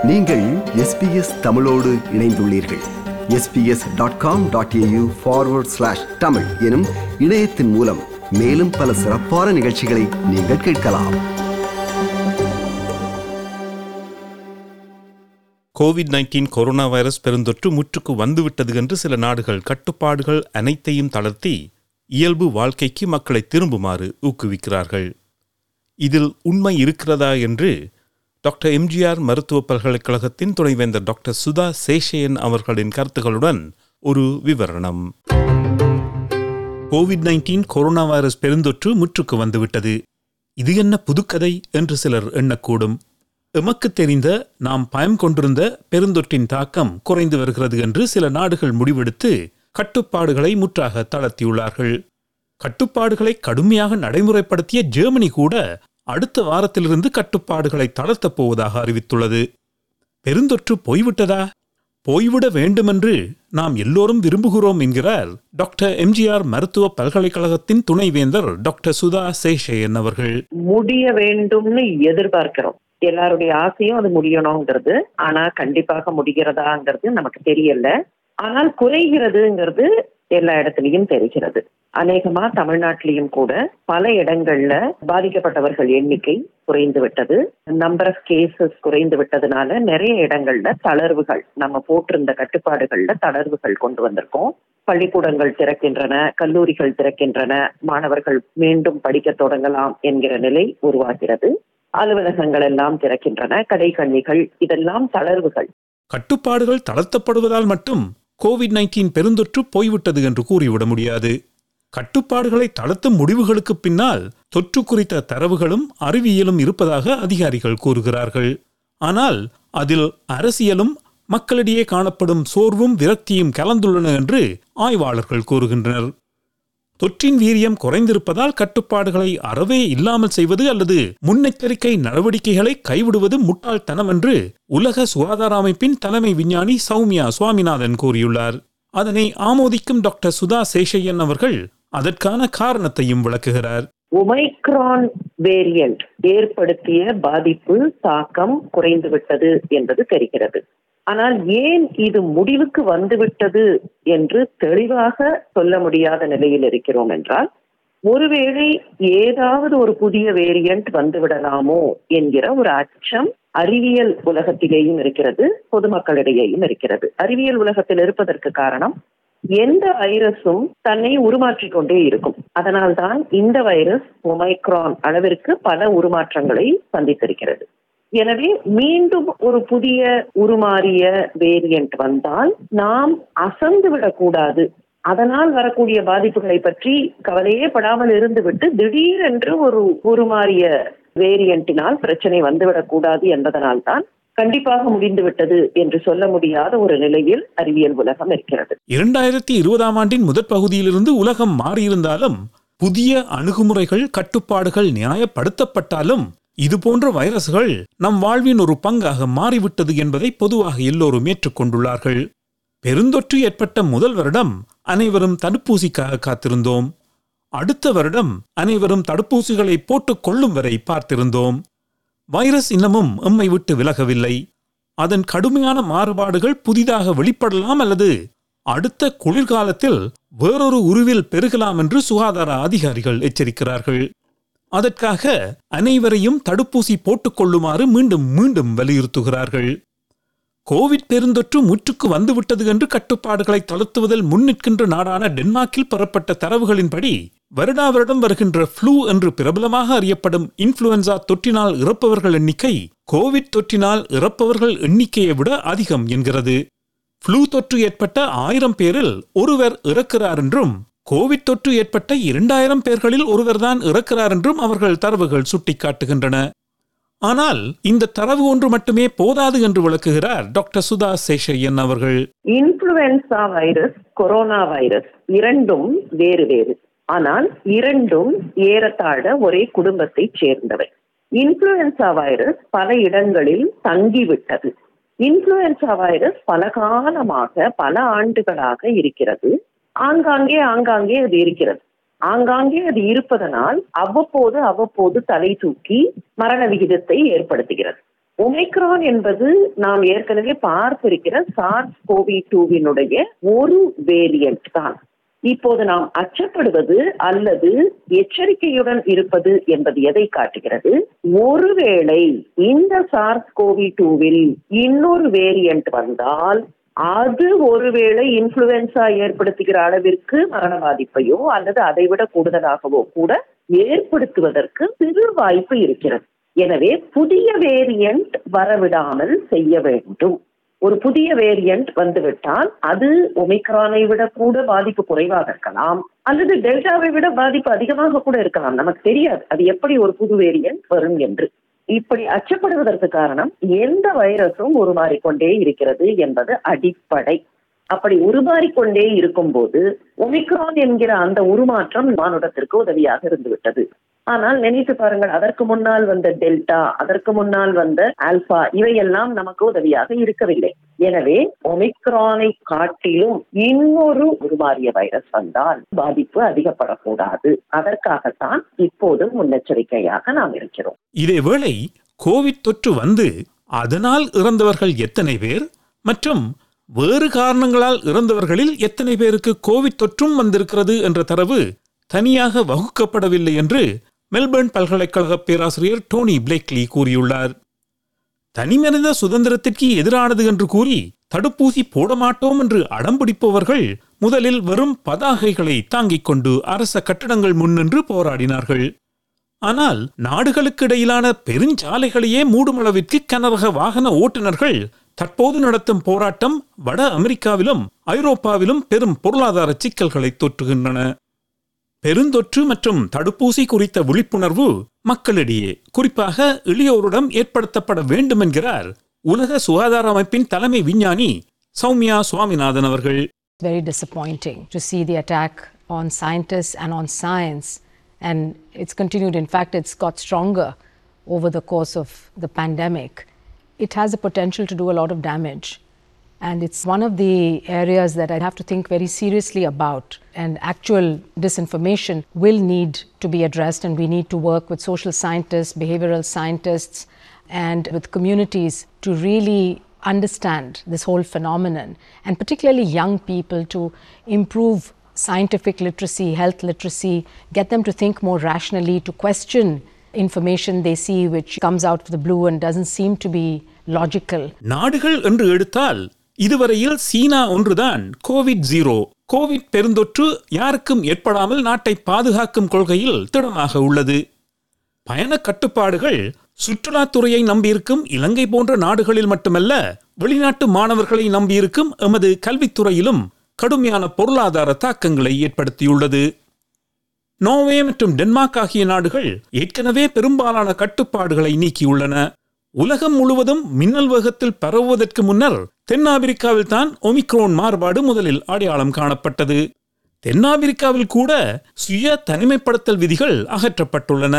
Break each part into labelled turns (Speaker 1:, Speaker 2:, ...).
Speaker 1: நீங்கள் எஸ்பிஎஸ் தமிழோடு இணைந்துள்ளீர்கள் SBS dot com dot AU forward slash Tamil எனும் இணையத்தின் மூலம் மேலும் பல சிறப்பான நிகழ்ச்சிகளை நீங்கள் கேட்கலாம்
Speaker 2: கோவிட் நைன்டீன் கொரோனா வைரஸ் பெருந்தொற்று முற்றுக்கு வந்துவிட்டது என்று சில நாடுகள் கட்டுப்பாடுகள் அனைத்தையும் தளர்த்தி இயல்பு வாழ்க்கைக்கு மக்களை திரும்புமாறு ஊக்குவிக்கிறார்கள் இதில் உண்மை இருக்கிறதா என்று டாக்டர் எம்ஜிஆர் மருத்துவ பல்கலைக்கழகத்தின் துணைவேந்தர் டாக்டர் சுதா சேஷையன் அவர்களின் கருத்துகளுடன் ஒரு விவரணம் கோவிட் நைன்டீன் கொரோனா வைரஸ் பெருந்தொற்று முற்றுக்கு வந்துவிட்டது இது என்ன புதுக்கதை என்று சிலர் எண்ணக்கூடும் எமக்கு தெரிந்த நாம் பயம் கொண்டிருந்த பெருந்தொற்றின் தாக்கம் குறைந்து வருகிறது என்று சில நாடுகள் முடிவெடுத்து கட்டுப்பாடுகளை முற்றாக தளர்த்தியுள்ளார்கள் கட்டுப்பாடுகளை கடுமையாக நடைமுறைப்படுத்திய ஜெர்மனி கூட அடுத்த வாரத்திலிருந்து கட்டுப்பாடுகளை தளர்த்தப் போவதாக அறிவித்துள்ளது பெருந்தொற்று போய்விட்டதா போய்விட வேண்டுமென்று நாம் எல்லோரும் விரும்புகிறோம் என்கிறார் டாக்டர் எம்ஜிஆர் மருத்துவ பல்கலைக்கழகத்தின் துணைவேந்தர் டாக்டர் சுதா சேஷையன் அவர்கள்
Speaker 3: முடிய வேண்டும்னு எதிர்பார்க்கிறோம் எல்லாருடைய ஆசையும் அது முடியணுங்கிறது ஆனா கண்டிப்பாக முடிகிறதாங்கிறது நமக்கு தெரியல ஆனால் குறைகிறதுங்கிறது எல்லா இடத்துலயும் தெரிகிறது அநேகமா தமிழ்நாட்டிலையும் கூட பல இடங்கள்ல பாதிக்கப்பட்டவர்கள் எண்ணிக்கை குறைந்து விட்டது நம்பர் ஆஃப் கேசஸ் குறைந்து விட்டதுனால நிறைய இடங்கள்ல தளர்வுகள் நம்ம போட்டிருந்த கட்டுப்பாடுகள்ல தளர்வுகள் கொண்டு வந்திருக்கோம் பள்ளிக்கூடங்கள் திறக்கின்றன கல்லூரிகள் திறக்கின்றன மாணவர்கள் மீண்டும் படிக்க தொடங்கலாம் என்கிற நிலை உருவாகிறது அலுவலகங்கள் எல்லாம் திறக்கின்றன கடை கண்ணிகள் இதெல்லாம் தளர்வுகள்
Speaker 2: கட்டுப்பாடுகள் தளர்த்தப்படுவதால் மட்டும் கோவிட் நைன்டீன் பெருந்தொற்று போய்விட்டது என்று கூறிவிட முடியாது கட்டுப்பாடுகளை தளர்த்தும் முடிவுகளுக்கு பின்னால் தொற்று குறித்த தரவுகளும் அறிவியலும் இருப்பதாக அதிகாரிகள் கூறுகிறார்கள் ஆனால் அதில் அரசியலும் மக்களிடையே காணப்படும் சோர்வும் விரக்தியும் கலந்துள்ளன என்று ஆய்வாளர்கள் கூறுகின்றனர் தொற்றின் வீரியம் குறைந்திருப்பதால் கட்டுப்பாடுகளை அறவே இல்லாமல் செய்வது அல்லது முன்னெச்சரிக்கை நடவடிக்கைகளை கைவிடுவது முட்டாள்தனம் என்று உலக சுகாதார அமைப்பின் தலைமை விஞ்ஞானி சௌமியா சுவாமிநாதன் கூறியுள்ளார் அதனை ஆமோதிக்கும் டாக்டர் சுதா சேஷையன் அவர்கள் அதற்கான காரணத்தையும் விளக்குகிறார்
Speaker 3: ஒமைக்ரான் வேரியன்ட் ஏற்படுத்திய பாதிப்பு தாக்கம் குறைந்து விட்டது என்பது தெரிகிறது ஆனால் ஏன் இது முடிவுக்கு வந்துவிட்டது என்று தெளிவாக சொல்ல முடியாத நிலையில் இருக்கிறோம் என்றால் ஒருவேளை ஏதாவது ஒரு புதிய வேரியன்ட் வந்துவிடலாமோ என்கிற ஒரு அச்சம் அறிவியல் உலகத்திலேயும் இருக்கிறது பொதுமக்களிடையேயும் இருக்கிறது அறிவியல் உலகத்தில் இருப்பதற்கு காரணம் எந்த வைரஸும் தன்னை உருமாற்றிக் கொண்டே இருக்கும் அதனால்தான் இந்த வைரஸ் ஒமைக்ரான் அளவிற்கு பல உருமாற்றங்களை சந்தித்திருக்கிறது எனவே மீண்டும் ஒரு புதிய உருமாறிய வேரியன்ட் வந்தால் நாம் அசந்து விடக்கூடாது அதனால் வரக்கூடிய பாதிப்புகளை பற்றி கவலையே படாமல் இருந்துவிட்டு திடீரென்று ஒரு உருமாறிய வேரியண்டினால் பிரச்சனை வந்துவிடக்கூடாது என்பதனால்தான் கண்டிப்பாக முடிந்துவிட்டது என்று சொல்ல முடியாத ஒரு நிலையில் அறிவியல் உலகம் இருக்கிறது
Speaker 2: இரண்டாயிரத்தி இருபதாம் ஆண்டின் முதற் பகுதியிலிருந்து உலகம் மாறியிருந்தாலும் புதிய அணுகுமுறைகள் கட்டுப்பாடுகள் நியாயப்படுத்தப்பட்டாலும் இதுபோன்ற வைரஸ்கள் நம் வாழ்வின் ஒரு பங்காக மாறிவிட்டது என்பதை பொதுவாக எல்லோரும் ஏற்றுக்கொண்டுள்ளார்கள் பெருந்தொற்று ஏற்பட்ட முதல் வருடம் அனைவரும் தடுப்பூசிக்காக காத்திருந்தோம் அடுத்த வருடம் அனைவரும் தடுப்பூசிகளை போட்டுக் கொள்ளும் வரை பார்த்திருந்தோம் வைரஸ் இன்னமும் எம்மை விட்டு விலகவில்லை அதன் கடுமையான மாறுபாடுகள் புதிதாக வெளிப்படலாம் அல்லது அடுத்த குளிர்காலத்தில் வேறொரு உருவில் பெருகலாம் என்று சுகாதார அதிகாரிகள் எச்சரிக்கிறார்கள் அதற்காக அனைவரையும் தடுப்பூசி போட்டுக் கொள்ளுமாறு மீண்டும் மீண்டும் வலியுறுத்துகிறார்கள் கோவிட் பெருந்தொற்று முற்றுக்கு வந்துவிட்டது என்று கட்டுப்பாடுகளை தளர்த்துவதில் முன்னிற்கின்ற நாடான டென்மார்க்கில் பெறப்பட்ட தரவுகளின்படி வருடா வருடம் வருகின்ற ஃப்ளூ என்று பிரபலமாக அறியப்படும் இன்ஃப்ளூயன்சா தொற்றினால் இறப்பவர்கள் எண்ணிக்கை கோவிட் தொற்றினால் இறப்பவர்கள் எண்ணிக்கையை விட அதிகம் என்கிறது ஃப்ளூ தொற்று ஏற்பட்ட ஆயிரம் பேரில் ஒருவர் இறக்கிறார் என்றும் கோவிட் தொற்று ஏற்பட்ட இரண்டாயிரம் பேர்களில் ஒருவர்தான் இறக்கிறார் என்றும் அவர்கள் தரவுகள் சுட்டிக்காட்டுகின்றன ஆனால் இந்த தரவு ஒன்று மட்டுமே போதாது என்று விளக்குகிறார் டாக்டர் சுதா சேஷையன் அவர்கள்
Speaker 3: இன்ஃபுளுன்சா வைரஸ் கொரோனா வைரஸ் இரண்டும் வேறு வேறு ஆனால் இரண்டும் ஏறத்தாழ ஒரே குடும்பத்தை சேர்ந்தவை இன்ஃபுளுன்சா வைரஸ் பல இடங்களில் தங்கிவிட்டது இன்ஃபுளுன்சா வைரஸ் பல காலமாக பல ஆண்டுகளாக இருக்கிறது ஆங்காங்கே ஆங்காங்கே அது இருக்கிறது ஆங்காங்கே அது இருப்பதனால் அவ்வப்போது அவ்வப்போது தலை தூக்கி மரண விகிதத்தை ஏற்படுத்துகிறது ஒமைக்ரான் என்பது நாம் ஏற்கனவே பார்த்திருக்கிற சார்ஸ் கோவி டூவினுடைய ஒரு வேரியன்ட் தான் இப்போது நாம் அச்சப்படுவது அல்லது எச்சரிக்கையுடன் இருப்பது என்பது எதை காட்டுகிறது ஒருவேளை இந்த சார்ஸ் கோவி டூவில் இன்னொரு வேரியன்ட் வந்தால் அது ஒருவேளை இன்ஃபுளுன்சா ஏற்படுத்துகிற அளவிற்கு மரண பாதிப்பையோ அல்லது அதைவிட கூடுதலாகவோ கூட ஏற்படுத்துவதற்கு சிறு வாய்ப்பு இருக்கிறது எனவே புதிய வேரியன்ட் வரவிடாமல் செய்ய வேண்டும் ஒரு புதிய வேரியன்ட் வந்துவிட்டால் அது ஒமிக்ரானை விட கூட பாதிப்பு குறைவாக இருக்கலாம் அல்லது டெல்டாவை விட பாதிப்பு அதிகமாக கூட இருக்கலாம் நமக்கு தெரியாது அது எப்படி ஒரு புது வேரியன்ட் வரும் என்று இப்படி அச்சப்படுவதற்கு காரணம் எந்த வைரஸும் உருமாறிக்கொண்டே இருக்கிறது என்பது அடிப்படை அப்படி உருமாறிக்கொண்டே இருக்கும்போது ஒமிக்ரான் என்கிற அந்த உருமாற்றம் மானுடத்திற்கு உதவியாக இருந்துவிட்டது ஆனால் நினைத்து பாருங்கள் அதற்கு முன்னால் வந்த டெல்டா அதற்கு முன்னால் வந்த ஆல்பா இவையெல்லாம் நமக்கு உதவியாக இருக்கவில்லை எனவே ஒமிக்ரானை காட்டிலும் இன்னொரு உருமாறிய வைரஸ் வந்தால் பாதிப்பு அதிகப்படக்கூடாது அதற்காகத்தான் இப்போது முன்னெச்சரிக்கையாக நாம் இருக்கிறோம்
Speaker 2: இதேவேளை கோவிட் தொற்று வந்து அதனால் இறந்தவர்கள் எத்தனை பேர் மற்றும் வேறு காரணங்களால் இறந்தவர்களில் எத்தனை பேருக்கு கோவிட் தொற்றும் வந்திருக்கிறது என்ற தரவு தனியாக வகுக்கப்படவில்லை என்று மெல்பர்ன் பல்கலைக்கழக பேராசிரியர் டோனி பிளேக்லி கூறியுள்ளார் தனிமனித சுதந்திரத்திற்கு எதிரானது என்று கூறி தடுப்பூசி போட மாட்டோம் என்று அடம்பிடிப்பவர்கள் முதலில் வெறும் பதாகைகளை தாங்கிக் கொண்டு அரச கட்டடங்கள் முன்னின்று போராடினார்கள் ஆனால் நாடுகளுக்கு இடையிலான பெருஞ்சாலைகளையே மூடுமளவிற்கு கனரக வாகன ஓட்டுநர்கள் தற்போது நடத்தும் போராட்டம் வட அமெரிக்காவிலும் ஐரோப்பாவிலும் பெரும் பொருளாதார சிக்கல்களை தொற்றுகின்றன பெருந்தொற்று மற்றும் தடுப்பூசி குறித்த விழிப்புணர்வு மக்களிடையே குறிப்பாக இளையோரிடம் ஏற்படுத்தப்பட வேண்டும் என்கிறார் உலக சுகாதார அமைப்பின் தலைமை விஞ்ஞானி சௌமியா சுவாமிநாதன் அவர்கள்
Speaker 4: very disappointing to see the attack on scientists and on science. And it's continued, in fact, it's got stronger over the course of the pandemic. It has the potential to do a lot of damage. And it's one of the areas that I have to think very seriously about. And actual disinformation will need to be addressed, and we need to work with social scientists, behavioral scientists, and with communities to really understand this whole phenomenon, and particularly young people to improve scientific literacy, health literacy, get them to think more rationally, to question information they see which comes out of the blue and doesn't seem to be logical.
Speaker 2: நாடுகள் என்று எடுத்தால் இதுவரையில் சீனா ஒன்றுதான் Covid zero Covid பெருந்தொற்று யாருக்கும் ஏற்படாமல் நாட்டை பாதுகாக்கும் கொள்கையில் திடமாக உள்ளது பயண கட்டுப்பாடுகள் சுற்றுலாத்துறையை நம்பியிருக்கும் இலங்கை போன்ற நாடுகளில் மட்டுமல்ல வெளிநாட்டு மாணவர்களை நம்பியிருக்கும் எமது கல்வித்துறையிலும் கடுமையான பொருளாதார தாக்கங்களை ஏற்படுத்தியுள்ளது நோர்வே மற்றும் டென்மார்க் ஆகிய நாடுகள் ஏற்கனவே பெரும்பாலான கட்டுப்பாடுகளை நீக்கியுள்ளன உலகம் முழுவதும் மின்னல் வேகத்தில் பரவுவதற்கு முன்னர் தென்னாப்பிரிக்காவில் தான் ஒமிக்ரோன் மாறுபாடு முதலில் அடையாளம் காணப்பட்டது தென்னாப்பிரிக்காவில் கூட சுய தனிமைப்படுத்தல் விதிகள் அகற்றப்பட்டுள்ளன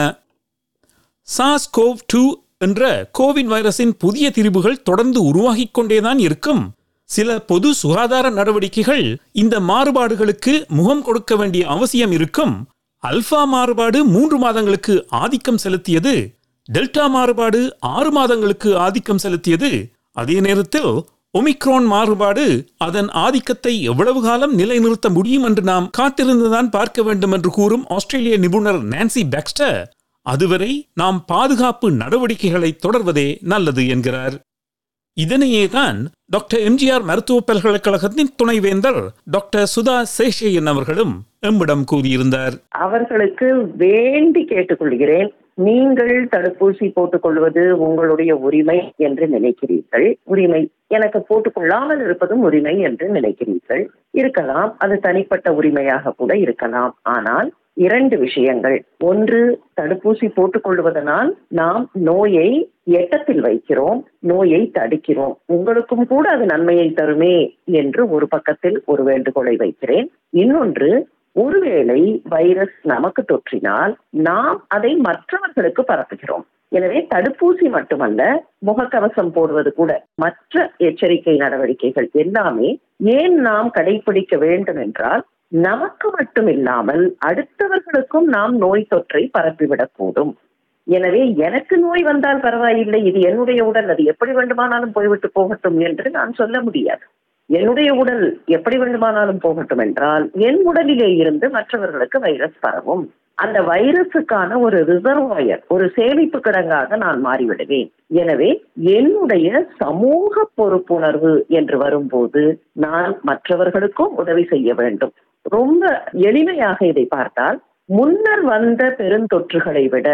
Speaker 2: சாஸ் கோவ் டூ என்ற கோவிட் வைரஸின் புதிய திரிவுகள் தொடர்ந்து உருவாகிக் கொண்டேதான் இருக்கும் சில பொது சுகாதார நடவடிக்கைகள் இந்த மாறுபாடுகளுக்கு முகம் கொடுக்க வேண்டிய அவசியம் இருக்கும் அல்பா மாறுபாடு மூன்று மாதங்களுக்கு ஆதிக்கம் செலுத்தியது டெல்டா மாறுபாடு ஆறு மாதங்களுக்கு ஆதிக்கம் செலுத்தியது அதே நேரத்தில் ஒமிக்ரான் மாறுபாடு அதன் ஆதிக்கத்தை எவ்வளவு காலம் நிலைநிறுத்த முடியும் என்று நாம் காத்திருந்துதான் பார்க்க வேண்டும் என்று கூறும் ஆஸ்திரேலிய நிபுணர் நான்சி பேக்ஸ்டர் அதுவரை நாம் பாதுகாப்பு நடவடிக்கைகளை தொடர்வதே நல்லது என்கிறார் இதனையே தான் டாக்டர் எம்ஜிஆர் மருத்துவ பல்கலைக்கழகத்தின் துணைவேந்தர் டாக்டர் சுதா சேஷையன் அவர்களும் எம்மிடம் கூறியிருந்தார்
Speaker 3: அவர்களுக்கு வேண்டி கேட்டுக்கொள்கிறேன் நீங்கள் தடுப்பூசி போட்டுக்கொள்வது உங்களுடைய உரிமை என்று நினைக்கிறீர்கள் உரிமை எனக்கு போட்டுக்கொள்ளாமல் இருப்பதும் உரிமை என்று நினைக்கிறீர்கள் இருக்கலாம் அது தனிப்பட்ட உரிமையாக கூட இருக்கலாம் ஆனால் இரண்டு விஷயங்கள் ஒன்று தடுப்பூசி போட்டுக்கொள்வதனால் நாம் நோயை எட்டத்தில் வைக்கிறோம் நோயை தடுக்கிறோம் உங்களுக்கும் கூட அது நன்மையை தருமே என்று ஒரு பக்கத்தில் ஒரு வேண்டுகோளை வைக்கிறேன் இன்னொன்று ஒருவேளை வைரஸ் நமக்கு தொற்றினால் நாம் அதை மற்றவர்களுக்கு பரப்புகிறோம் எனவே தடுப்பூசி மட்டுமல்ல முகக்கவசம் போடுவது கூட மற்ற எச்சரிக்கை நடவடிக்கைகள் எல்லாமே ஏன் நாம் கடைபிடிக்க வேண்டும் என்றால் நமக்கு மட்டும் இல்லாமல் அடுத்தவர்களுக்கும் நாம் நோய் தொற்றை பரப்பிவிடக்கூடும் எனவே எனக்கு நோய் வந்தால் பரவாயில்லை இது என்னுடைய உடல் அது எப்படி வேண்டுமானாலும் போய்விட்டு போகட்டும் என்று நான் சொல்ல முடியாது என்னுடைய உடல் எப்படி வேண்டுமானாலும் போகட்டும் என்றால் என் உடலிலே இருந்து மற்றவர்களுக்கு வைரஸ் பரவும் அந்த வைரஸுக்கான ஒரு ரிசர்வாயர் ஒரு சேமிப்பு கிடங்காக நான் மாறிவிடுவேன் எனவே என்னுடைய சமூக பொறுப்புணர்வு என்று வரும்போது நான் மற்றவர்களுக்கும் உதவி செய்ய வேண்டும் ரொம்ப எளிமையாக இதை பார்த்தால் முன்னர் வந்த பெருந்தொற்றுகளை விட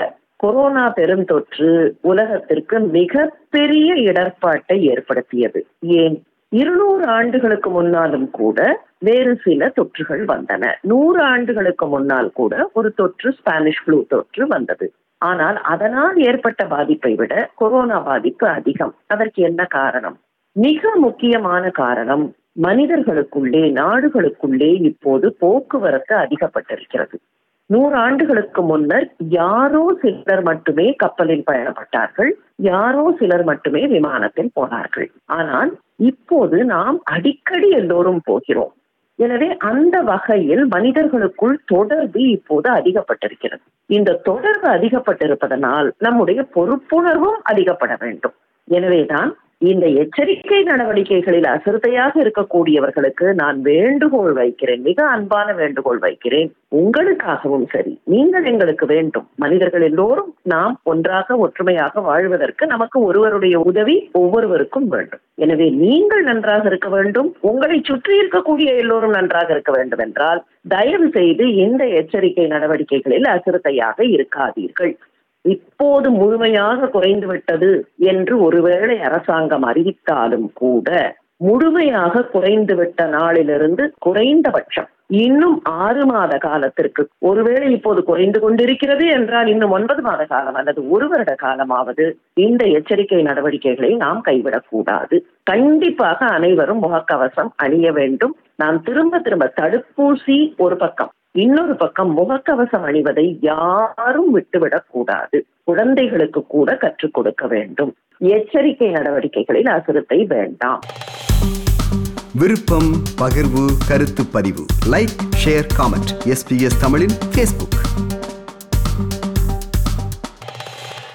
Speaker 3: கொரோனா பெருந்தொற்று உலகத்திற்கு மிகப்பெரிய இடர்பாட்டை ஏற்படுத்தியது ஏன் இருநூறு ஆண்டுகளுக்கு முன்னாலும் கூட வேறு சில தொற்றுகள் வந்தன நூறு ஆண்டுகளுக்கு முன்னால் கூட ஒரு தொற்று ஸ்பானிஷ் ஃப்ளூ தொற்று வந்தது ஆனால் அதனால் ஏற்பட்ட பாதிப்பை விட கொரோனா பாதிப்பு அதிகம் அதற்கு என்ன காரணம் மிக முக்கியமான காரணம் மனிதர்களுக்குள்ளே நாடுகளுக்குள்ளே இப்போது போக்குவரத்து அதிகப்பட்டிருக்கிறது நூறு ஆண்டுகளுக்கு முன்னர் யாரோ சிலர் மட்டுமே கப்பலில் பயணப்பட்டார்கள் யாரோ சிலர் மட்டுமே விமானத்தில் போனார்கள் ஆனால் இப்போது நாம் அடிக்கடி எல்லோரும் போகிறோம் எனவே அந்த வகையில் மனிதர்களுக்குள் தொடர்பு இப்போது அதிகப்பட்டிருக்கிறது இந்த தொடர்பு அதிகப்பட்டிருப்பதனால் நம்முடைய பொறுப்புணர்வும் அதிகப்பட வேண்டும் எனவேதான் இந்த எச்சரிக்கை நடவடிக்கைகளில் அசிரத்தையாக இருக்கக்கூடியவர்களுக்கு நான் வேண்டுகோள் வைக்கிறேன் மிக அன்பான வேண்டுகோள் வைக்கிறேன் உங்களுக்காகவும் சரி நீங்கள் எங்களுக்கு வேண்டும் மனிதர்கள் எல்லோரும் நாம் ஒன்றாக ஒற்றுமையாக வாழ்வதற்கு நமக்கு ஒருவருடைய உதவி ஒவ்வொருவருக்கும் வேண்டும் எனவே நீங்கள் நன்றாக இருக்க வேண்டும் உங்களை சுற்றி இருக்கக்கூடிய எல்லோரும் நன்றாக இருக்க வேண்டும் என்றால் தயவு செய்து இந்த எச்சரிக்கை நடவடிக்கைகளில் அசிரத்தையாக இருக்காதீர்கள் இப்போது முழுமையாக குறைந்து விட்டது என்று ஒருவேளை அரசாங்கம் அறிவித்தாலும் கூட முழுமையாக குறைந்து விட்ட நாளிலிருந்து குறைந்தபட்சம் இன்னும் ஆறு மாத காலத்திற்கு ஒருவேளை இப்போது குறைந்து கொண்டிருக்கிறது என்றால் இன்னும் ஒன்பது மாத காலம் அல்லது ஒரு வருட காலமாவது இந்த எச்சரிக்கை நடவடிக்கைகளை நாம் கைவிடக்கூடாது கண்டிப்பாக அனைவரும் முகக்கவசம் அணிய வேண்டும் நாம் திரும்ப திரும்ப தடுப்பூசி ஒரு பக்கம் இன்னொரு பக்கம் முகக்கவசம் அணிவதை யாரும் விட்டுவிடக் கூடாது குழந்தைகளுக்கு கூட கற்றுக் கொடுக்க வேண்டும் எச்சரிக்கை நடவடிக்கைகளில் அசிரத்தை வேண்டாம்
Speaker 1: விருப்பம் பகிர்வு கருத்து பதிவு லைக் ஷேர் காமெண்ட் எஸ்பிஎஸ் தமிழின் ஃபேஸ்புக்